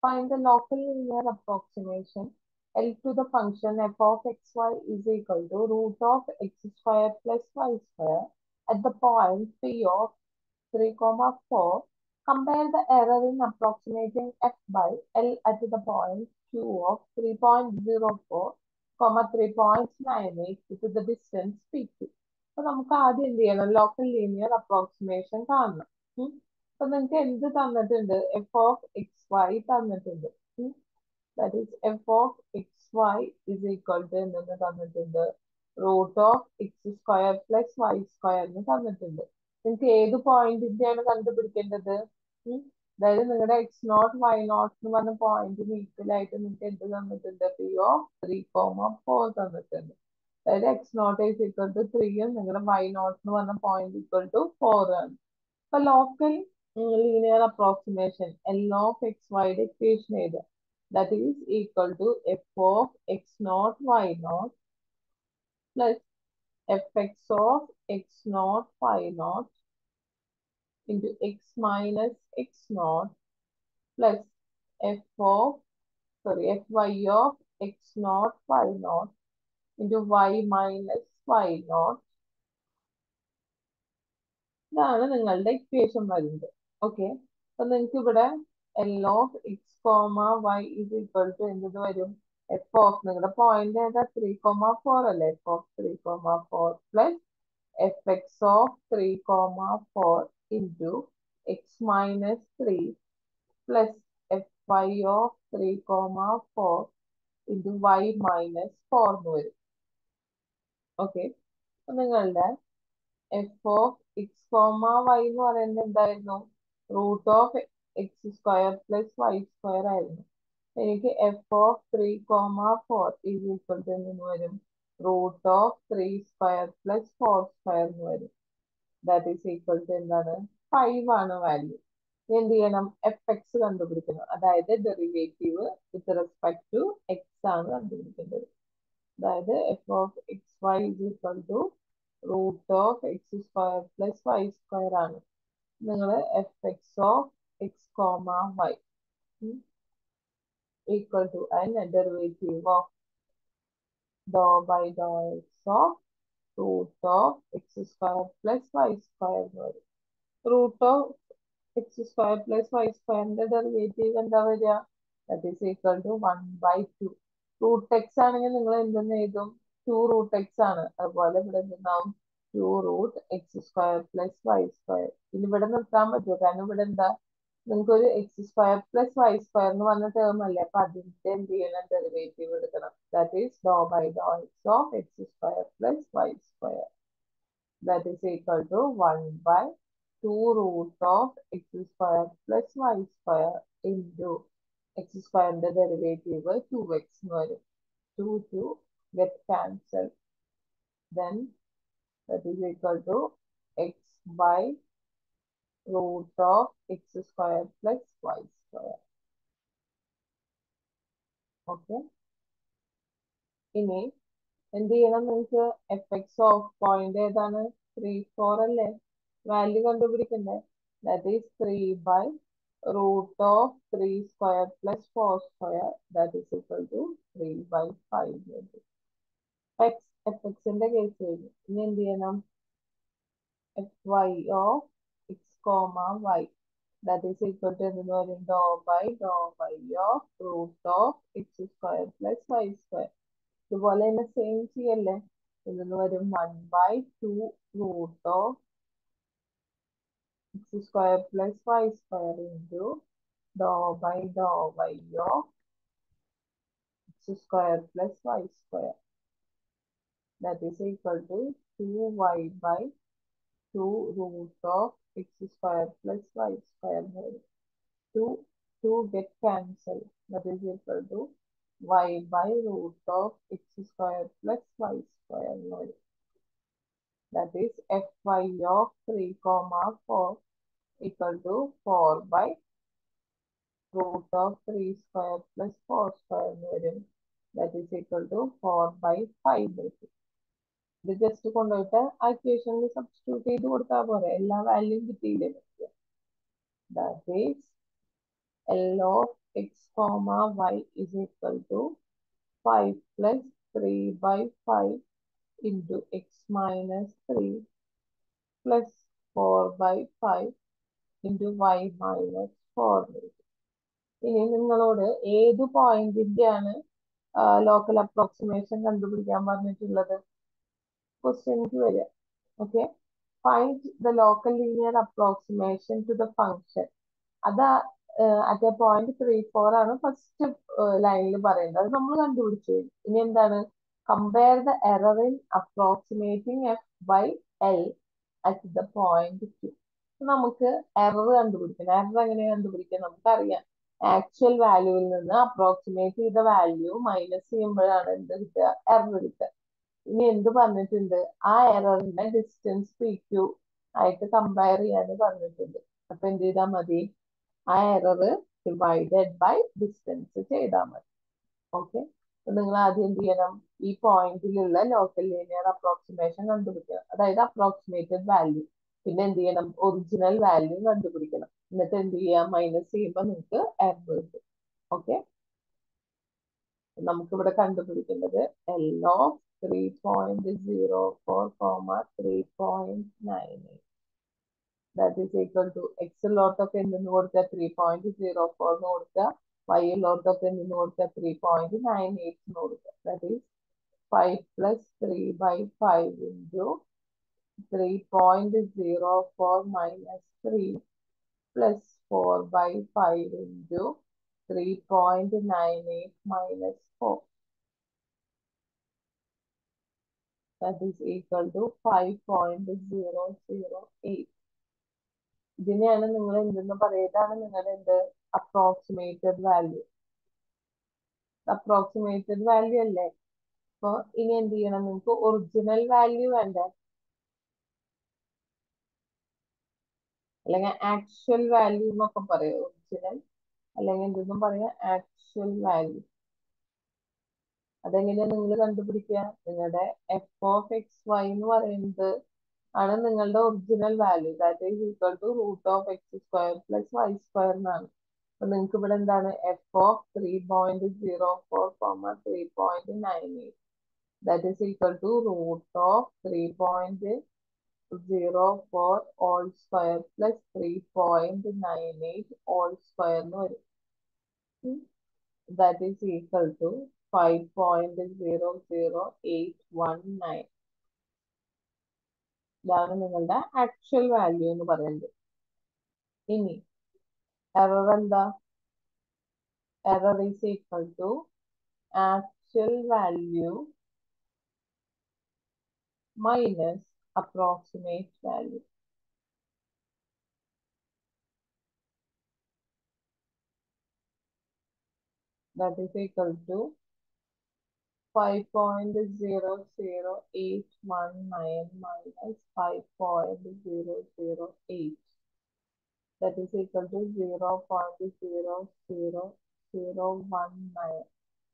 Find the local linear approximation L to the function f of xy is equal to root of x square plus y square at the point P of 3 comma 4. Compare the error in approximating f by L at the point Q of 3.04 comma 3.98 with the distance P2. അപ്പൊ നമുക്ക് ആദ്യം എന്ത് ചെയ്യണം local linear approximation കാണണം ഉം. അപ്പൊ നിങ്ങൾക്ക് എന്ത് തന്നിട്ടുണ്ട് എഫ് ഓഫ് എക്സ് വൈ തന്നിട്ടുണ്ട് that is f of x y is equal to എന്തെന്ന് തന്നിട്ടുണ്ട് root of x square plus y square എന്ന് തന്നിട്ടുണ്ട് നിങ്ങൾക്ക് ഏത് പോയിന്റിന്റെയാണ് കണ്ടുപിടിക്കേണ്ടത് ഉം. അതായത് നിങ്ങളുടെ എക്സ് നോട്ട് വൈ നോട്ട് എന്ന് പറഞ്ഞ പോയിന്റിന് ഈക്വൽ ആയിട്ട് നിങ്ങൾക്ക് എന്ത് തന്നിട്ടുണ്ട് P of three comma four തന്നിട്ടുണ്ട് അതായത് x naught is equal to ത്രീയും നിങ്ങളുടെ വൈ നോട്ട് എന്ന് പറഞ്ഞ പോയിന്റ് ഈക്വൽ ടു ഫോർ ആണ് അപ്പൊ local linear approximation L of x വൈയുടെ ഇക്വേഷൻ ഏത് that is equal to f of x naught y naught plus f x of x naught y naught into x minus x naught plus f of sorry fy of x naught y naught into y minus y naught ഇതാണ് നിങ്ങളുടെ equation വരുന്നത് okay അപ്പൊ നിങ്ങൾക്ക് ഇവിടെ L of x comma y is equal to എന്ത് വരും f of നിങ്ങളുടെ point ഏതാ ത്രീ കോമ ഫോർ അല്ലേ f of three comma four plus f x of three comma four into x minus three plus f y of three comma four into y minus four എന്ന് വരും okay അപ്പൊ നിങ്ങളുടെ f of x comma y എന്ന് പറയുന്നത് എന്തായിരുന്നു root of x square plus y square ആയിരുന്നു എനിക്ക് f of three comma four is equal to എന്ന് വരും root of three square plus four square എന്ന് വരും ദാറ്റ് ഈസ് ഈക്വൽ ടു എന്താണ് ഫൈവ് ആണ് വാല്യൂ എന്ത് ചെയ്യണം എഫ് എക്സ് കണ്ടുപിടിക്കണം അതായത് derivative with respect to x ആണ് കണ്ടുപിടിക്കേണ്ടത് അതായത് f of x y is equal to root of x square plus y square ആണ് നിങ്ങൾ f x of x comma y equal to അതിന് derivative of Dr by dou x of root of x square plus y square എന്ന് വരും root of x square plus y സ്ക്വയറിന്റെ derivative എന്താ വരിക that is equal to one by two root x ആണെങ്കിൽ നിങ്ങൾ എന്തെന്ന് എഴുതും ടു റൂട്ട് എക്സ് ആണ് അതുപോലെ ഇവിടെ എന്തുണ്ടാവും two root x square plus y square ഇനി ഇവിടെ നിർത്താൻ പറ്റുമോ കാരണം ഇവിടെ എന്താ നിങ്ങൾക്ക് ഒരു x square plus y square എന്ന് പറഞ്ഞ ടേം അല്ലേ അപ്പൊ അതിന്റെ എന്ത് ചെയ്യണം ഡെറിവേറ്റീവ് എടുക്കണം that is dou by dou x of x square plus y square that is equal to one by two root of x square plus y square into x സ്ക്വയറിന്റെ derivative two x എന്ന് വരും two two get cancel then that is equal to x by root of x square plus y square. Okay ഇനി എന്ത് ചെയ്യണം നിങ്ങൾക്ക് f x of point ഏതാണ് three four അല്ലേ value കണ്ടുപിടിക്കണ്ടേ that is three by root of three square plus four square that is equal to three by five x f എക്സിന്റെ case കഴിഞ്ഞു ഇനി എന്ത് ചെയ്യണം f y of x comma y that is equal to എന്തെന്ന് പറയും dou by dou by of root of x square plus y square ഇതുപോലെ തന്നെ same ചെയ്യല്ലേ എന്തെന്ന് വരും one by two root of x square plus y square into dou by dou by of x square plus y square that is equal to two y by two root of x square plus y square വരും two two get cancel that is equal to y by root of x square plus y square വരും that is f y of three comma four equal to four by root of three square plus four square വരും that is equal to four by five by six ഇത് just കൊണ്ടുപോയിട്ട് ആ ഇക്വേഷനിൽ substitute ചെയ്ത് കൊടുത്താൽ പോരെ എല്ലാ വാല്യൂം കിട്ടിയില്ലേ that is L of x comma y is equal to 5 plus 3 by 5 into x minus 3 plus 4 by 5 into y minus 4 ഇനി നിങ്ങളോട് ഏത് പോയിന്റിന്റെയാണ് ലോക്കൽ അപ്രോക്സിമേഷൻ കണ്ടുപിടിക്കാൻ പറഞ്ഞിട്ടുള്ളത് ക്വസ്റ്റ്യൻസ് വരിക okay find the local linear approximation to the function അത് at a point three four ആണ് first ലൈനിൽ പറയുന്നത് അത് നമ്മൾ കണ്ടുപിടിച്ചു ഇനി എന്താണ് compare the error in approximating f by L at the point to നമുക്ക് എറർ കണ്ടുപിടിക്കണം എറർ എങ്ങനെ കണ്ടുപിടിക്കാം നമുക്കറിയാം ആക്ച്വൽ വാല്യൂവിൽ നിന്ന് അപ്രോക്സിമേറ്റ് ചെയ്ത വാല്യൂ മൈനസ് ചെയ്യുമ്പോഴാണ് എന്ത് കിട്ടുക എറർ കിട്ടുക ഇനി എന്ത് പറഞ്ഞിട്ടുണ്ട് ആ എററിന്റെ ഡിസ്റ്റൻസ് പി ക്യൂ ആയിട്ട് കമ്പയർ ചെയ്യാൻ പറഞ്ഞിട്ടുണ്ട് അപ്പൊ എന്ത് ചെയ്താൽ മതി ആ എറർ ഡിവൈഡഡ് ബൈ ഡിസ്റ്റൻസ് ചെയ്താൽ മതി ഓക്കെ നിങ്ങൾ ആദ്യം എന്ത് ചെയ്യണം ഈ പോയിന്റിലുള്ള ലോക്കൽ ലീനിയർ അപ്രോക്സിമേഷൻ കണ്ടുപിടിക്കണം അതായത് അപ്രോക്സിമേറ്റഡ് വാല്യൂ പിന്നെ എന്ത് ചെയ്യണം ഒറിജിനൽ വാല്യൂ കണ്ടുപിടിക്കണം എന്നിട്ട് എന്ത് ചെയ്യാം മൈനസ് ചെയ്യുമ്പോൾ നിങ്ങൾക്ക് എറർ കിട്ടും ഓക്കെ നമുക്കിവിടെ കണ്ടുപിടിക്കേണ്ടത് L of three point zero four comma three point nine eight that is equal to x ഉള്ളോട്ടൊക്കെ എന്തെന്ന് കൊടുക്കുക ത്രീ പോയിന്റ് സീറോ ഫോർ എന്ന് കൊടുക്കുക വൈ ഉള്ളോട്ടൊക്കെ എന്തെന്ന് കൊടുക്കുക ത്രീ പോയിന്റ് നയൻ എയ്റ്റ് എന്ന് കൊടുക്കുക that is five plus three by five into three point zero four minus three plus four by five into three point nine eight minus four that is equal to 5.008 ഇതിനെയാണ് നിങ്ങൾ എന്തെന്ന് പറയുന്നതാണ് നിങ്ങളുടെ എന്ത് approximated value approximated value അല്ലേ അപ്പൊ ഇനി എന്ത് ചെയ്യണം നിങ്ങൾക്ക് ഒറിജിനൽ വാല്യൂ വേണ്ടേ അല്ലെങ്കിൽ ആക്ച്വൽ വാല്യൂ എന്നൊക്കെ പറയാം ഒറിജിനൽ അല്ലെങ്കിൽ എന്തെന്നും പറയാം ആക്ച്വൽ വാല്യൂ അതെങ്ങനെയാണ് നിങ്ങൾ കണ്ടുപിടിക്കുക നിങ്ങളുടെ എഫ് ഓഫ് എക്സ് വൈ എന്ന് പറയുന്നത് ആണ് നിങ്ങളുടെ original value that is equal to root of x square plus y square എന്നാണ് അപ്പൊ നിങ്ങൾക്ക് ഇവിടെ എന്താണ് f of three point zero four comma three point nine eight that is equal to root of three point zero four all square plus three point nine eight all square എന്ന് വരും that is equal to five point zero zero eight one nine ഇതാണ് നിങ്ങളുടെ actual value എന്ന് പറയുന്നത് ഇനി error എന്താ error is equal to actual value minus approximate value that is equal to 5.00819 minus 5.008 that is equal to 0.00019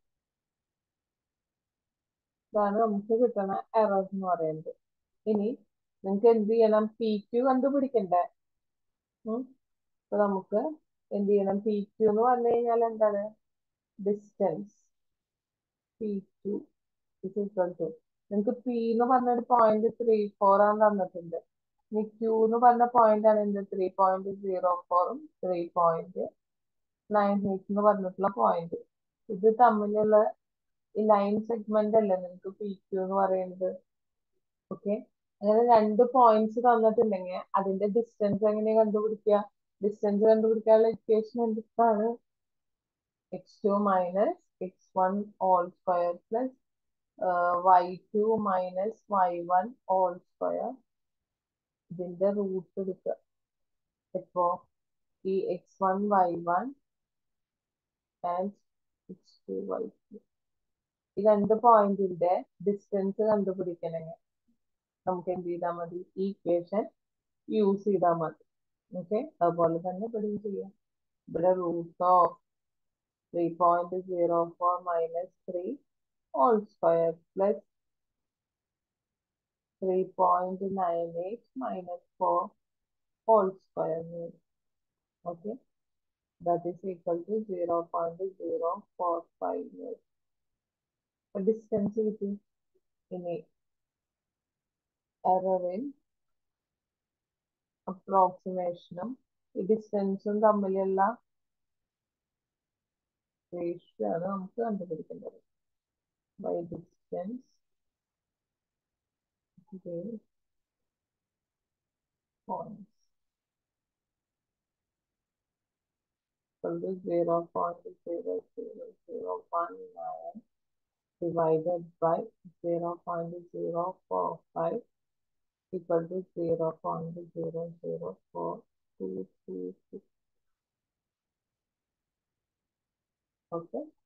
ഇതാണ് നമുക്ക് കിട്ടുന്ന error എന്ന് പറയുന്നത് ഇനി നിങ്ങൾക്ക് എന്ത് ചെയ്യണം പി ക്യു കണ്ടുപിടിക്കണ്ടേ അപ്പൊ നമുക്ക് എന്ത് ചെയ്യണം പി ക്യു എന്ന് പറഞ്ഞു കഴിഞ്ഞാൽ എന്താണ് distance P two is equal to നിങ്ങൾക്ക് പി എന്ന് പറഞ്ഞൊരു പോയിന്റ് ത്രീ ഫോർ ആണ് തന്നിട്ടുണ്ട് ഇനി ക്യൂ എന്ന് പറഞ്ഞ പോയിന്റ് ആണ് എന്ത് ത്രീ പോയിന്റ് സീറോ ഫോറും ത്രീ പോയിന്റ് നയൻ എയ്റ്റ് എന്ന് പറഞ്ഞിട്ടുള്ള പോയിന്റ് ഇത് തമ്മിലുള്ള ഈ ലൈൻ സെഗ്മെന്റ് അല്ലേ നിങ്ങൾക്ക് പി ക്യൂ എന്ന് പറയുന്നത് ഓക്കെ അങ്ങനെ രണ്ട് പോയിന്റ്സ് തന്നിട്ടുണ്ടെങ്കിൽ അതിന്റെ ഡിസ്റ്റൻസ് എങ്ങനെ കണ്ടുപിടിക്കുക ഡിസ്റ്റൻസ് കണ്ടുപിടിക്കാനുള്ള ഇക്വേഷൻ എന്താണ് x2 minus x1 all square plus uh, y2 minus y1 all square ഇതിന്റെ റൂട്ട് എടുക്കുക ഇപ്പോ ഈ x one y one and x two y two ഈ രണ്ട് പോയിന്റിന്റെ ഡിസ്റ്റൻസ് കണ്ടുപിടിക്കണമെങ്കിൽ നമുക്ക് എന്ത് ചെയ്താൽ മതി ഈ ഇക്വേഷൻ യൂസ് ചെയ്താൽ മതി ഓക്കെ അതുപോലെ തന്നെ ഇവിടെ ചെയ്യാം ഇവിടെ root of 3.04 minus 3 whole square plus 3.98 minus 4 whole square. Okay. that is equal to 0.045 meters. The distance കിട്ടി ഇനി error in approximationും ഈ ഡിസ്റ്റൻസും തമ്മിലുള്ള റേഷ്യോ ആണ് നമുക്ക് കണ്ടുപിടിക്കേണ്ടത് by distance gives points equal to 0.0019 divided by 0.045 equal to 0.004226 okay